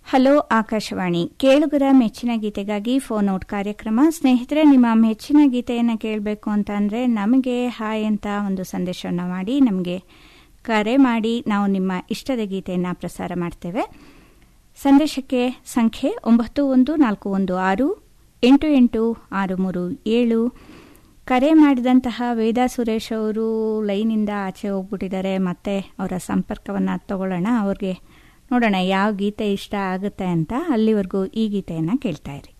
hello Akashvani ಕೇಳುಗರ ಮೆಚ್ಚಿನ ಗೀತೆಗಾಗಿ phone out ಕಾರ್ಯಕ್ರಮ ಸ್ನೇಹಿತರೆ ನಿಮ್ಮ ಮೆಚ್ಚಿನ ಗೀತೆಯನ್ನು ಕೇಳಬೇಕು ಅಂತ ಅಂದರೆ ನಮಗೆ ಹಾಯ್ ಅಂತ ಒಂದು ಸಂದೇಶವನ್ನು ಮಾಡಿ ನಮಗೆ ಕರೆ ಮಾಡಿ ನಾವು ನಿಮ್ಮ ಇಷ್ಟದ ಗೀತೆಯನ್ನು ಪ್ರಸಾರ ಮಾಡ್ತೇವೆ ಸಂದೇಶಕ್ಕೆ ಸಂಖ್ಯೆ ಒಂಬತ್ತು ಒಂದು ನಾಲ್ಕು ಒಂದು ಆರು ಎಂಟು ಎಂಟು ಆರು ಮೂರು ಏಳು ಕರೆ ಮಾಡಿದಂತಹ ವೇದಾ ಸುರೇಶ್ ಅವರು ಲೈನಿಂದ ಆಚೆ ಹೋಗ್ಬಿಟ್ಟಿದ್ದಾರೆ ಮತ್ತೆ ಅವರ ಸಂಪರ್ಕವನ್ನು ತಗೊಳ್ಳೋಣ ಅವ್ರಿಗೆ ನೋಡೋಣ ಯಾವ ಗೀತೆ ಇಷ್ಟ ಆಗುತ್ತೆ ಅಂತ ಅಲ್ಲಿವರೆಗೂ ಈ ಗೀತೆಯನ್ನು ಕೇಳ್ತಾ ಇರಿ